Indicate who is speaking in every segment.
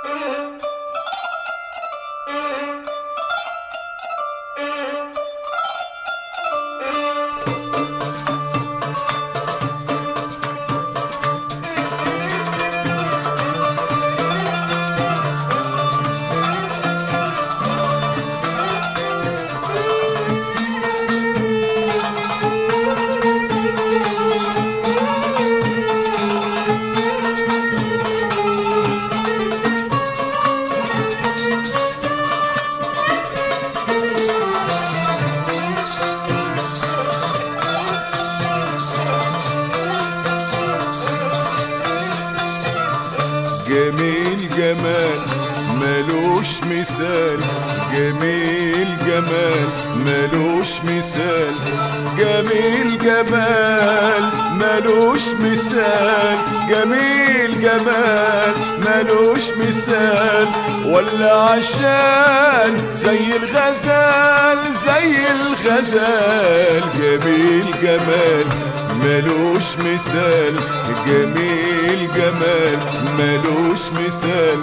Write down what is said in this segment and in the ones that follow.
Speaker 1: جميل جمال ملوش مثال جميل جمال ملوش مثال جميل جمال ملوش مثال جميل جمال ملوش مثال ولا عشان زي الغزال زي الغزال جميل جمال ملوش مثال جميل جمال ملوش مثال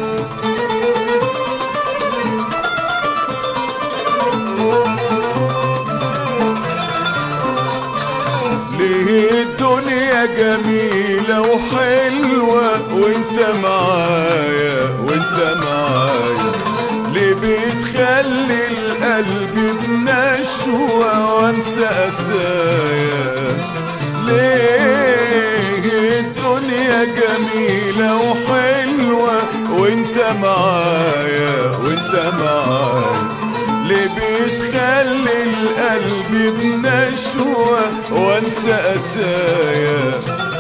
Speaker 1: ليه الدنيا جميلة وحلوة وانت معايا وانت معايا ليه بتخلي القلب بنشوة وانسى قسايا ليه الدنيا جميلة وحلوة وانت معايا وانت معايا ليه بتخلي القلب بنشوة وانسى قسايا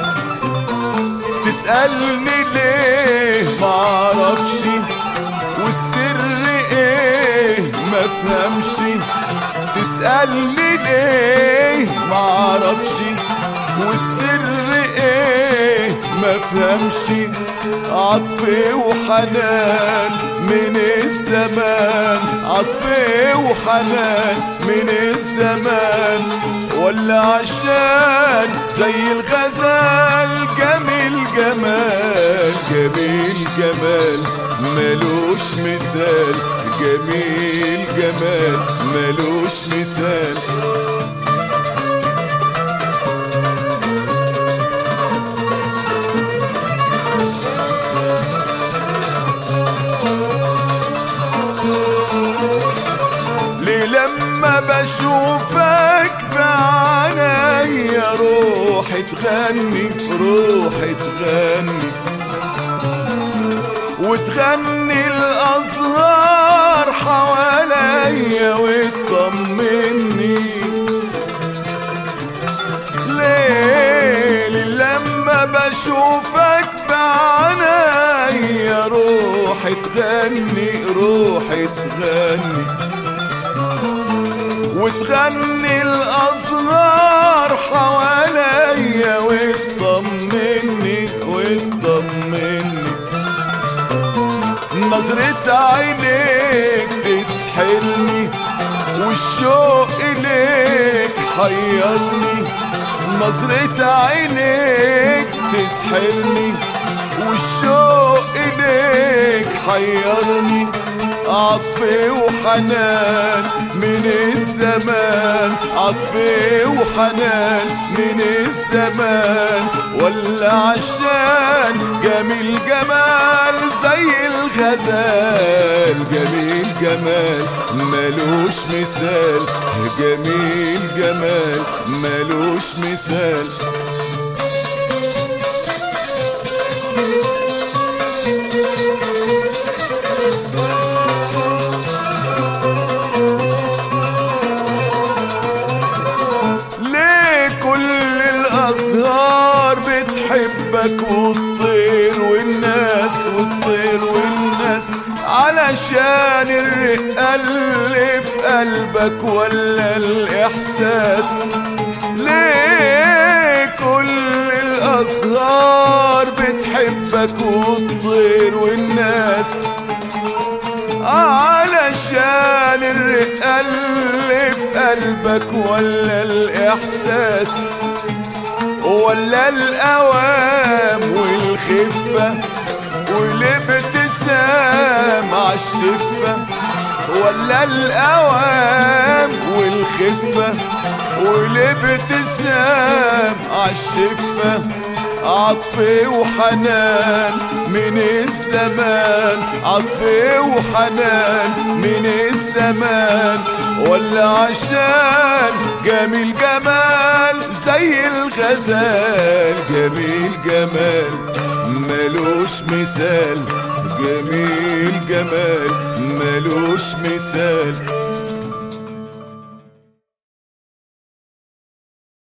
Speaker 1: تسألني ليه معرفش والسر ايه مفهمش تسألني ليه معرفش والسر ايه مفهمش عطف وحنان من الزمان عطف وحنان من الزمان ولا عشان زي الغزال جميل جمال جميل جمال ملوش مثال جميل جمال ملوش مثال ليه لما بشوفك بعينيا روحي تغني روحي تغني وتغني الأزهار حواليا وتطمني ليه لما بشوفك بعينيا روحي تغني روحي تغني وتغني الأزهار حواليا وتطمني وتطمني نظرة عينيك تسحلني والشوق إليك حيرني نظرة عينيك تسحلني والشوق إليك حيرني عطف وحنان من الزمان عطف وحنان من الزمان ولا عشان جميل جمال زي الغزال جميل جمال ملوش مثال جميل جمال ملوش مثال ليه كل الأزهار بتحبك والطير والناس والطير والناس علشان الرقة اللي في قلبك ولا الإحساس ليه كل الأزهار بتحبك والطير والناس علشان الرقة اللي في قلبك ولا الإحساس ولا الأوام والخفة واللي بتسرق الابتسام عالشفة ولا الأوام والخفة والابتسام عالشفة عطف وحنان من الزمان عطف وحنان من الزمان ولا عشان جميل جمال زي الغزال جميل جمال ملوش مثال جميل جمال ملوش مثال